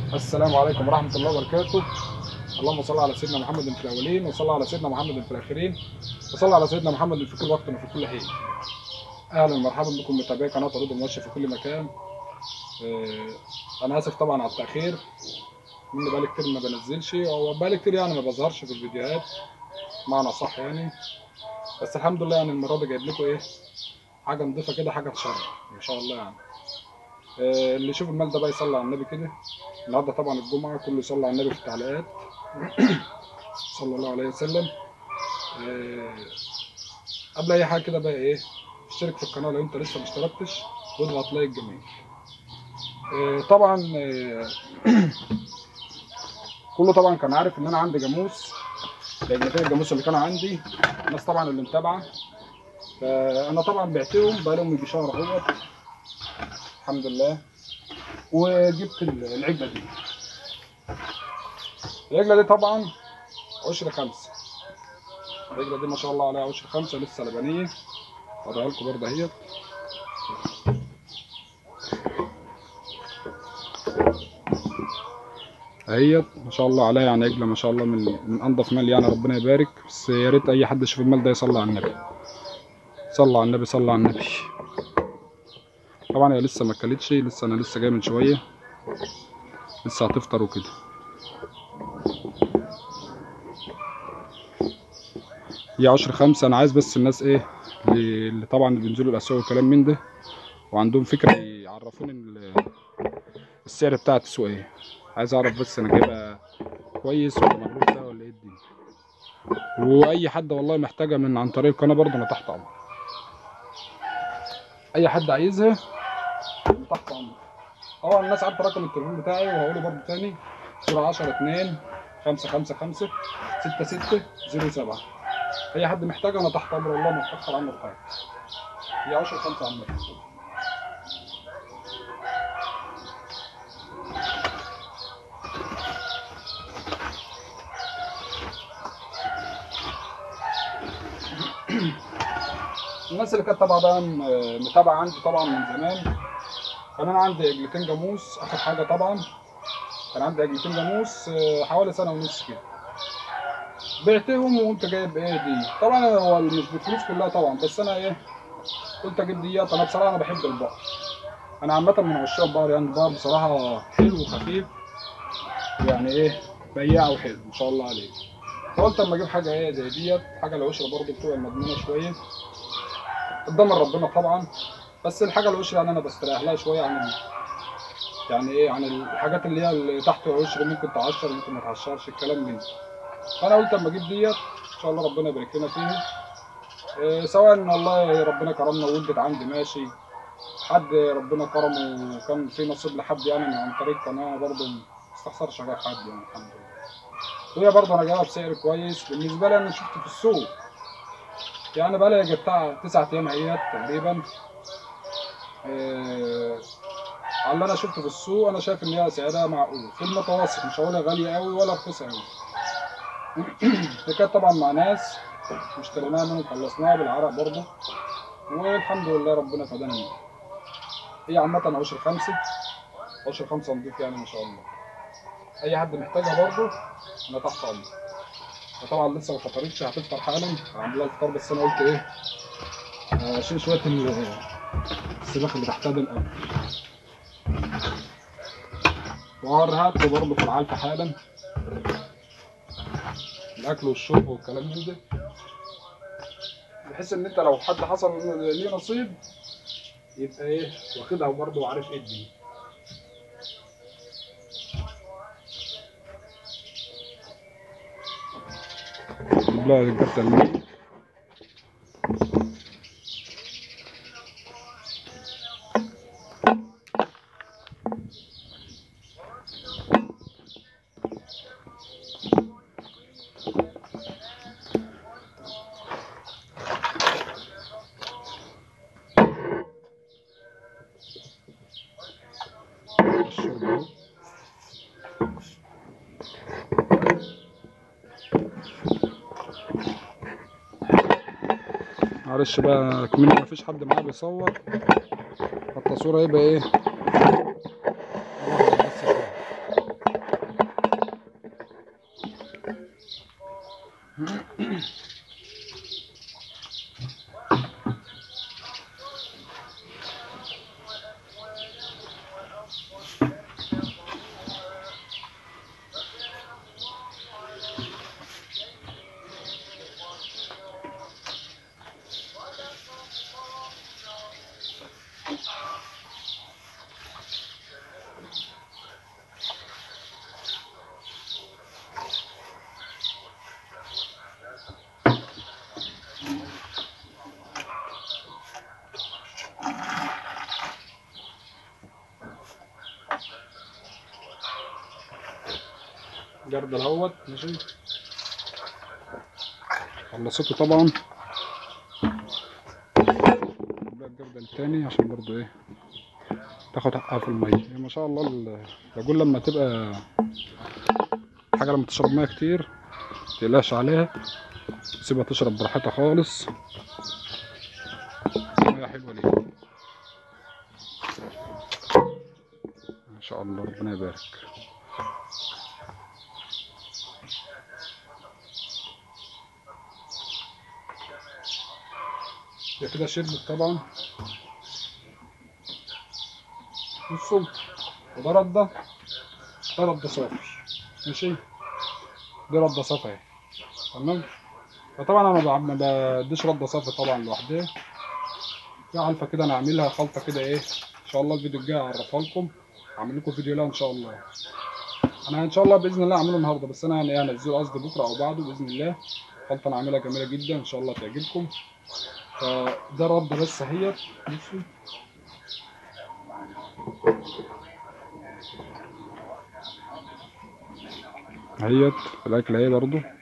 السلام عليكم ورحمة الله وبركاته اللهم صل على سيدنا محمد في الأولين وصل على سيدنا محمد في الآخرين وصل على سيدنا محمد في كل وقت وفي كل حين أهلا ومرحبا بكم متابعي قناة عروض المواشي في كل مكان آه، أنا آسف طبعا على التأخير مني بقالي كتير ما بنزلش أو بقالي كتير يعني ما بظهرش في الفيديوهات معنى صح يعني بس الحمد لله يعني المرة دي جايب لكم إيه حاجة نضيفة كده حاجة تشرف إن شاء الله يعني آه، اللي يشوف المال ده بقى يصلي على النبي كده النهارده طبعا الجمعة كله يصلي على النبي في التعليقات صلى الله عليه وسلم آه، قبل أي حاجة كده بقى إيه اشترك في القناة لو أنت لسه ما اشتركتش واضغط لايك جميل آه، طبعا آه، كله طبعا كان عارف إن أنا عندي جاموس لجنتين الجاموس اللي كانوا عندي الناس طبعا اللي متابعة فأنا طبعا بعتهم بقالهم يجي شهر اهوت الحمد لله وجبت ال- العجلة دي العجلة دي طبعا عشر خمسة العجلة دي ما شاء الله عليها عشر خمسة لسه لبنية هوريها لكم برضه اهيت اهيت ما شاء الله عليها يعني عجلة ما شاء الله من من انضف مال يعني ربنا يبارك بس يا ريت اي حد يشوف المال ده يصلي على النبي صلى على النبي صلى على النبي طبعا هي لسه ما اكلتش لسه انا لسه جاي من شويه لسه هتفطر وكده هي عشر خمسة انا عايز بس الناس ايه اللي, اللي طبعا اللي بينزلوا الاسواق والكلام من ده وعندهم فكره يعرفوني ال- السعر بتاع التسويق ايه عايز اعرف بس انا جايبها كويس ولا مغلوب ده ولا ايه الدنيا واي حد والله محتاجه من عن طريق القناه برضه انا تحت امر اي حد عايزها تحت امر طبعا الناس عارفه رقم التليفون بتاعي وهقوله برضه تاني 010 2 5 5 5 6 6 0 7 اي حد محتاجها انا تحت امر والله ما اتاخر عنه بحاجه هي 10 5 عم الناس اللي كانت طبعا بقى م- متابعه عندي طبعا من زمان كان انا عندي عجلتين جاموس اخر حاجه طبعا كان عندي عجلتين جاموس آه، حوالي سنه ونص كده بعتهم وقمت جايب ايه دي طبعا هو مش بالفلوس كلها طبعا بس انا ايه قلت اجيب ديت انا بصراحه انا بحب البقر انا عامه من عشاق البقر يعني البقر بصراحه حلو وخفيف يعني ايه بياع وحلو ما شاء الله عليه فقلت اما اجيب حاجه ايه زي ديت حاجه العشره برضه بتبقى مضمونه شويه قدام ربنا طبعا بس الحاجه العشره يعني انا بستريح لها شويه عن ال... يعني ايه عن الحاجات اللي هي اللي تحت العشر ممكن تعشر ممكن ما تعشرش الكلام من ده فانا قلت اما اجيب ديت ان شاء الله ربنا يبارك لنا فيها إيه سواء ان والله ربنا كرمنا وولدت عندي ماشي حد ربنا كرمه وكان في نصيب لحد يعني من عن طريق قناه برضه ما استخسرش على حد يعني الحمد لله وهي برضه انا جايبها بسعر كويس بالنسبه لي انا شفت في السوق يعني بقى لي بتاع تسعة ايام اهيت تقريبا إيه على اللي انا شفته في السوق انا شايف ان هي سعرها معقول في المتوسط مش هقولها غاليه قوي ولا رخيصه قوي هي كانت طبعا مع ناس اشتريناها منهم خلصناها بالعرق برضه والحمد لله ربنا فدانا منها هي عامة عشر خمسة عشر خمسة نضيف يعني ما شاء الله أي حد محتاجها برضه أنا تحت أمر طبعا لسه ما فطرتش هتفطر حالا هعمل لها الفطار بس أنا قلت إيه أشيل شوية ال- السباخ اللي تحتها ده الأول وهوريها لكم برضه في العلفة حالا الاكل والشرب والكلام من ده بحيث ان انت لو حد حصل ليه نصيب يبقى ايه واخدها برضه وعارف ايه الدنيا لا رجعت الماء الشرب اهو معلش بقى كمان مفيش حد معايا بيصور التصوير هيبقى ايه واحد بس شوية. جردل اهوت ماشي خلصته طبعا نبدأ الجردل التاني عشان برضو ايه تاخد حقها في المية يعني ما شاء الله ال- بقول لما تبقى حاجة لما تشرب مية كتير متقلقش عليها سيبها تشرب براحتها خالص مية حلوة ليه ما شاء الله ربنا يبارك هي كده شربت طبعا بصوا وده ردة ده ردة صافي ماشي دي ردة صافي اهي تمام فطبعا انا ما- ما بديش ردة صافي طبعا لوحدها في علفة كده انا اعملها خلطة كده ايه ان شاء الله الفيديو الجاي هعرفها لكم هعمل لكم فيديو لها ان شاء الله انا ان شاء الله باذن الله هعمله النهارده بس انا يعني هنزله قصدي بكره او بعده باذن الله خلطة انا عاملها جميلة جدا ان شاء الله تعجبكم فده رد بس اهيت بصوا اهيت الاكل اهي برضو